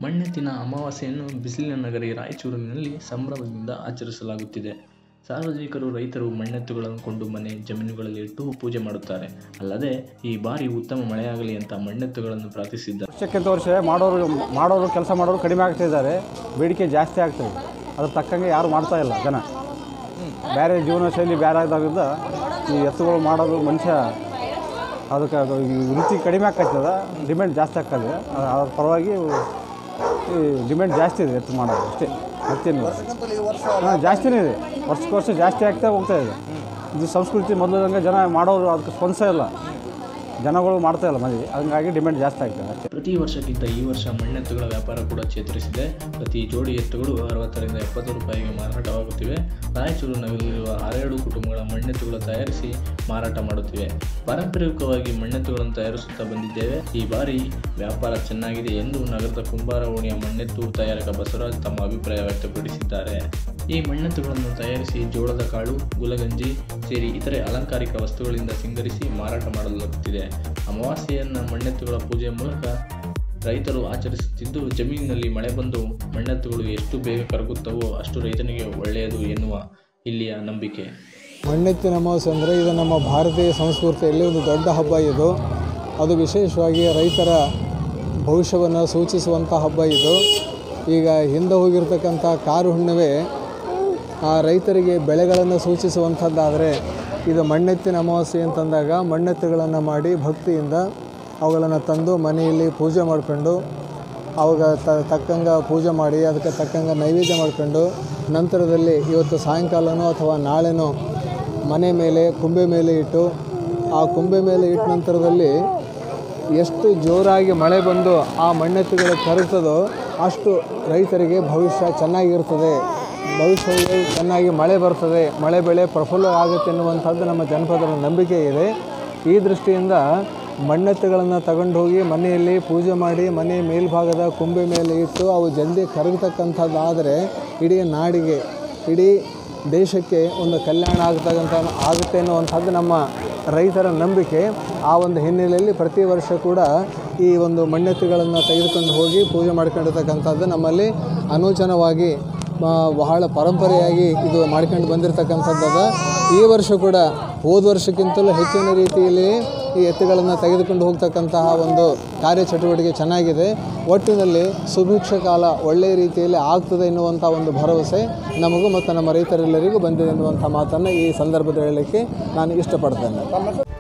ಮಣ್ಣೆತ್ತಿನ ಅಮಾವಾಸ್ಯೆಯನ್ನು ಬಿಸಿಲಿನ ನಗರಿ ರಾಯಚೂರಿನಲ್ಲಿ ಸಂಭ್ರಮದಿಂದ ಆಚರಿಸಲಾಗುತ್ತಿದೆ ಸಾರ್ವಜನಿಕರು ರೈತರು ಮಣ್ಣೆತ್ತುಗಳನ್ನು ಕೊಂಡು ಮನೆ ಜಮೀನುಗಳಲ್ಲಿ ಇಟ್ಟು ಪೂಜೆ ಮಾಡುತ್ತಾರೆ ಅಲ್ಲದೆ ಈ ಬಾರಿ ಉತ್ತಮ ಮಳೆಯಾಗಲಿ ಅಂತ ಮಣ್ಣೆತ್ತುಗಳನ್ನು ಪ್ರಾರ್ಥಿಸಿದ್ದಾರೆ ವರ್ಷಕ್ಕಿಂತ ವರ್ಷ ಮಾಡೋರು ಮಾಡೋರು ಕೆಲಸ ಮಾಡೋರು ಕಡಿಮೆ ಆಗ್ತಿದ್ದಾರೆ ಬೇಡಿಕೆ ಜಾಸ್ತಿ ಆಗ್ತದೆ ಅದ್ರ ತಕ್ಕಂಗೆ ಯಾರು ಮಾಡ್ತಾ ಇಲ್ಲ ಜನ ಬೇರೆ ಜೀವನ ಶೈಲಿ ಬೇರೆ ಆದಾಗಿಂದ ಈ ಎತ್ತುಗಳು ಮಾಡೋದು ಮನುಷ್ಯ ಅದಕ್ಕೆ ಅದು ಈ ವೃತ್ತಿ ಕಡಿಮೆ ಆಕತ್ತದ ಡಿಮ್ಯಾಂಡ್ ಜಾಸ್ತಿ ಆಗ್ತದೆ ಅ- ಅದ್ರ ಪರವಾಗಿ ಈ ಡಿಮ್ಯಾಂಡ್ ಜಾಸ್ತಿ ಇದೆ ಎತ್ತು ಮಾಡೋದು ಅಷ್ಟೇ ಮತ್ತೇನು ಹಾಂ ಜಾಸ್ತಿನೇ ಇದೆ ವರ್ಷಕ್ಕೆ ವರ್ಷ ಜಾಸ್ತಿ ಆಗ್ತಾ ಹೋಗ್ತಾ ಇದೆ ಇದು ಸಂಸ್ಕೃತಿ ಮೊದಲಂಗೆ ಜನ ಮಾಡೋರು ಅದಕ್ಕೆ ಸ್ಪಂದಿಸೇ ಇಲ್ಲ ಜನಗಳು ಮಾಡ್ತಾ ಇಲ್ಲ ಮದುವೆ ಹಂಗಾಗಿ ಡಿಮ್ಯಾಂಡ್ ಜಾಸ್ತಿ ಆಗ್ತದೆ ಅಷ್ಟೇ ಪ್ರತಿ ವರ್ಷಕ್ಕಿಂತ ಈ ವರ್ಷ ಮಣ್ಣೆತ್ತುಗಳ ವ್ಯಾಪಾರ ಕೂಡ ಚೇತರಿಸಿದೆ ಪ್ರತಿ ಜೋಡಿ ಎತ್ತುಗಳು ಅರವತ್ತರಿಂದ ಎಪ್ಪತ್ತು ರೂಪಾಯಿಗೆ ಮಾರಾಟವಾಗುತ್ತಿವೆ ರಾಯಚೂರು ನಗರದಲ್ಲಿರುವ ಆರೇಳು ಕುಟುಂಬಗಳ ಮಣ್ಣೆತ್ತುಗಳು ತಯಾರಿಸಿ ಮಾರಾಟ ಮಾಡುತ್ತಿವೆ ಪಾರಂಪರಿಕವಾಗಿ ಮಣ್ಣೆತ್ತುಗಳನ್ನು ತಯಾರಿಸುತ್ತಾ ಬಂದಿದ್ದೇವೆ ಈ ಬಾರಿ ವ್ಯಾಪಾರ ಚೆನ್ನಾಗಿದೆ ಎಂದು ನಗರದ ಕುಂಬಾರ ಓಣಿಯ ಮಣ್ಣೆತ್ತು ತಯಾರಕ ಬಸವರಾಜ್ ತಮ್ಮ ಅಭಿಪ್ರಾಯ ವ್ಯಕ್ತಪಡಿಸಿದ್ದಾರೆ ಈ ಮಣ್ಣೆತ್ತುಗಳನ್ನು ತಯಾರಿಸಿ ಜೋಳದ ಕಾಳು ಗುಲಗಂಜಿ ಸೇರಿ ಇತರೆ ಅಲಂಕಾರಿಕ ವಸ್ತುಗಳಿಂದ ಸಿಂಗರಿಸಿ ಮಾರಾಟ ಮಾಡಲಾಗುತ್ತಿದೆ ಅಮಾವಾಸ್ಯೆಯನ್ನ ಮಣ್ಣೆತ್ತುಗಳ ಪೂಜೆಯ ಮೂಲಕ ರೈತರು ಆಚರಿಸುತ್ತಿದ್ದು ಜಮೀನಿನಲ್ಲಿ ಮಳೆ ಬಂದು ಮಣ್ಣೆತ್ತುಗಳು ಎಷ್ಟು ಬೇಗ ಕರಗುತ್ತವೋ ಅಷ್ಟು ರೈತನಿಗೆ ಒಳ್ಳೆಯದು ಎನ್ನುವ ಇಲ್ಲಿಯ ನಂಬಿಕೆ ಮಣ್ಣೆತ್ತಿನ ಅಮಾವಾಸ್ಯೆ ಅಂದರೆ ಇದು ನಮ್ಮ ಭಾರತೀಯ ಸಂಸ್ಕೃತಿಯಲ್ಲಿ ಒಂದು ದೊಡ್ಡ ಹಬ್ಬ ಇದು ಅದು ವಿಶೇಷವಾಗಿ ರೈತರ ಭವಿಷ್ಯವನ್ನು ಸೂಚಿಸುವಂಥ ಹಬ್ಬ ಇದು ಈಗ ಹಿಂದೆ ಹೋಗಿರ್ತಕ್ಕಂಥ ಕಾರು ಹುಣ್ಣಿಮೆ ಆ ರೈತರಿಗೆ ಬೆಳೆಗಳನ್ನು ಸೂಚಿಸುವಂಥದ್ದಾದರೆ ಇದು ಮಣ್ಣೆತ್ತಿನ ಅಮಾವಾಸ್ಯೆ ಅಂತಂದಾಗ ಮಣ್ಣೆತ್ತುಗಳನ್ನು ಮಾಡಿ ಭಕ್ತಿಯಿಂದ ಅವುಗಳನ್ನು ತಂದು ಮನೆಯಲ್ಲಿ ಪೂಜೆ ಮಾಡಿಕೊಂಡು ಅವಾಗ ತ ತಕ್ಕಂಗೆ ಪೂಜೆ ಮಾಡಿ ಅದಕ್ಕೆ ತಕ್ಕಂಗೆ ನೈವೇದ್ಯ ಮಾಡ್ಕೊಂಡು ನಂತರದಲ್ಲಿ ಇವತ್ತು ಸಾಯಂಕಾಲನೋ ಅಥವಾ ನಾಳೆನೋ ಮನೆ ಮೇಲೆ ಕುಂಬೆ ಮೇಲೆ ಇಟ್ಟು ಆ ಕುಂಬೆ ಮೇಲೆ ಇಟ್ಟ ನಂತರದಲ್ಲಿ ಎಷ್ಟು ಜೋರಾಗಿ ಮಳೆ ಬಂದು ಆ ಮಣ್ಣೆತ್ತುಗಳು ಕರಗ್ತದೋ ಅಷ್ಟು ರೈತರಿಗೆ ಭವಿಷ್ಯ ಚೆನ್ನಾಗಿರ್ತದೆ ಭವಿಷ್ಯದಲ್ಲಿ ಚೆನ್ನಾಗಿ ಮಳೆ ಬರ್ತದೆ ಮಳೆ ಬೆಳೆ ಪ್ರಫುಲ್ಲ ಆಗುತ್ತೆ ಎನ್ನುವಂಥದ್ದು ನಮ್ಮ ಜನಪದರ ನಂಬಿಕೆ ಇದೆ ಈ ದೃಷ್ಟಿಯಿಂದ ಮಣ್ಣೆತ್ತುಗಳನ್ನು ತಗೊಂಡು ಹೋಗಿ ಮನೆಯಲ್ಲಿ ಪೂಜೆ ಮಾಡಿ ಮನೆ ಮೇಲ್ಭಾಗದ ಕುಂಬೆ ಮೇಲೆ ಇಟ್ಟು ಅವು ಜಲ್ದಿ ಕರಗತಕ್ಕಂಥದ್ದಾದರೆ ಇಡೀ ನಾಡಿಗೆ ಇಡೀ ದೇಶಕ್ಕೆ ಒಂದು ಕಲ್ಯಾಣ ಆಗ್ತಕ್ಕಂಥ ಆಗುತ್ತೆ ಅನ್ನುವಂಥದ್ದು ನಮ್ಮ ರೈತರ ನಂಬಿಕೆ ಆ ಒಂದು ಹಿನ್ನೆಲೆಯಲ್ಲಿ ಪ್ರತಿ ವರ್ಷ ಕೂಡ ಈ ಒಂದು ಮಣ್ಣೆತ್ತುಗಳನ್ನು ತೆಗೆದುಕೊಂಡು ಹೋಗಿ ಪೂಜೆ ಮಾಡ್ಕೊಂಡಿರ್ತಕ್ಕಂಥದ್ದು ನಮ್ಮಲ್ಲಿ ಅನೂಚನವಾಗಿ ಆ, ಬಹಳ ಪರಂಪರೆಯಾಗಿ ಇದು ಮಾಡ್ಕೊಂಡು ಬಂದಿರತಕ್ಕಂಥದ್ದು ಅದ ಈ ವರ್ಷ ಕೂಡ ಹೋದ ವರ್ಷಕ್ಕಿಂತಲೂ ಹೆಚ್ಚಿನ ರೀತಿಯಲ್ಲಿ ಈ ಎತ್ತುಗಳನ್ನು ತೆಗೆದುಕೊಂಡು ಹೋಗ್ತಕ್ಕಂತಹ ಒಂದು ಕಾರ್ಯಚಟುವಟಿಕೆ ಚೆನ್ನಾಗಿದೆ ಒಟ್ಟಿನಲ್ಲಿ ಸುಭಿಕ್ಷ ಕಾಲ ಒಳ್ಳೆಯ ರೀತಿಯಲ್ಲಿ ಆಗ್ತದೆ ಎನ್ನುವಂಥ ಒಂದು ಭರವಸೆ ನಮಗೂ ಮತ್ತು ನಮ್ಮ ರೈತರೆಲ್ಲರಿಗೂ ಬಂದಿದೆ ಎನ್ನುವಂಥ ಮಾತನ್ನು ಈ ಸಂದರ್ಭದಲ್ಲಿ ಹೇಳಲಿಕ್ಕೆ ನಾನು ಇಷ್ಟಪಡ್ತೇನೆ